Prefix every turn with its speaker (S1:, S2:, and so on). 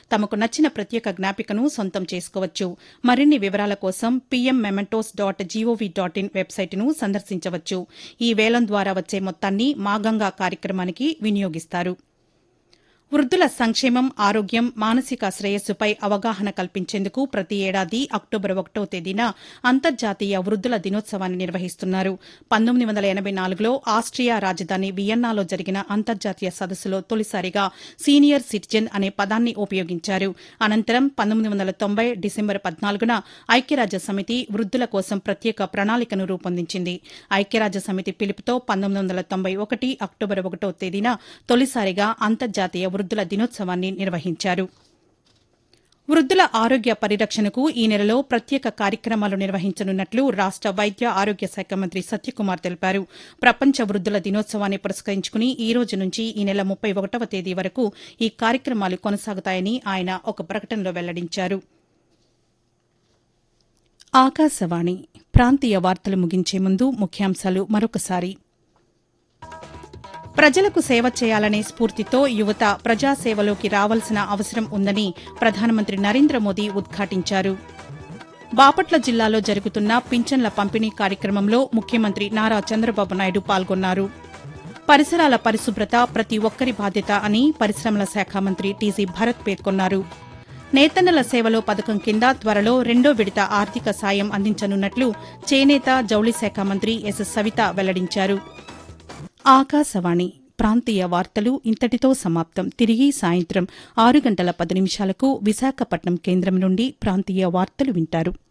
S1: తమకు నచ్చిన ప్రత్యేక జ్ఞాపికను సొంతం చేసుకోవచ్చు మరిన్ని వివరాల కోసం PM mementos dot GOV dot in వెబ్సైట్ను సందర్శించవచ్చు ఈ వేలం ద్వారా వచ్చే మొత్తాన్ని మాగంగా కార్యక్రమానికి వినియోగిస్తారు వృద్దుల సంక్షేమం ఆరోగ్యం మానసిక శ్రేయస్సుపై అవగాహన కల్పించేందుకు ప్రతి ఏడాది అక్టోబర్ ఒకటో తేదీన అంతర్జాతీయ వృద్దుల దినోత్సవాన్ని నిర్వహిస్తున్నారు పంతొమ్మిది వందల ఎనబై నాలుగులో ఆస్ట్రియా రాజధాని వియన్నాలో జరిగిన అంతర్జాతీయ సదస్సులో తొలిసారిగా సీనియర్ సిటిజన్ అనే పదాన్ని ఉపయోగించారు అనంతరం పంతొమ్మిది వందల తొంభై డిసెంబర్ పద్నాలుగున ఐక్యరాజ్య సమితి వృద్దుల కోసం ప్రత్యేక ప్రణాళికను రూపొందించింది ఐక్యరాజ్య సమితి పిలుపుతో పంతొమ్మిది వందల తొంభై ఒకటి అక్టోబర్ ఒకటో తేదీన తొలిసారిగా అంతర్జాతీయ వృద్దుల దినోత్సవాన్ని నిర్వహించారు వృద్దుల ఆరోగ్య పరిరక్షణకు ఈ నెలలో ప్రత్యేక కార్యక్రమాలు నిర్వహించనున్నట్లు రాష్ట వైద్య ఆరోగ్య శాఖ మంత్రి సత్యకుమార్ తెలిపారు ప్రపంచ వృద్దుల దినోత్సవాన్ని పురస్కరించుకుని ఈ రోజు నుంచి ఈ నెల ముప్పై ఒకటవ తేదీ వరకు ఈ కార్యక్రమాలు కొనసాగుతాయని ఆయన ఒక ప్రకటనలో వెల్లడించారు ఆకాశవాణి ప్రాంతీయ వార్తలు ముగించే ముందు ముఖ్యాంశాలు మరొకసారి ప్రజలకు సేవ చేయాలనే స్ఫూర్తితో యువత ప్రజాసేవలోకి రావాల్సిన అవసరం ఉందని ప్రధానమంత్రి నరేంద్ర మోదీ ఉద్ఘాటించారు బాపట్ల జిల్లాలో జరుగుతున్న పింఛన్ల పంపిణీ కార్యక్రమంలో ముఖ్యమంత్రి నారా చంద్రబాబు నాయుడు పాల్గొన్నారు పరిసరాల పరిశుభ్రత ప్రతి ఒక్కరి బాధ్యత అని పరిశ్రమల శాఖ మంత్రి టీజీ భరత్ పేర్కొన్నారు నేతన్నల సేవలో పథకం కింద త్వరలో రెండో విడత ఆర్థిక సాయం అందించనున్నట్లు చేనేత జౌళి శాఖ మంత్రి ఎస్ సవిత వెల్లడించారు ఆకాశవాణి ప్రాంతీయ వార్తలు ఇంతటితో సమాప్తం తిరిగి సాయంత్రం ఆరు గంటల పది నిమిషాలకు విశాఖపట్నం కేంద్రం నుండి ప్రాంతీయ వార్తలు వింటారు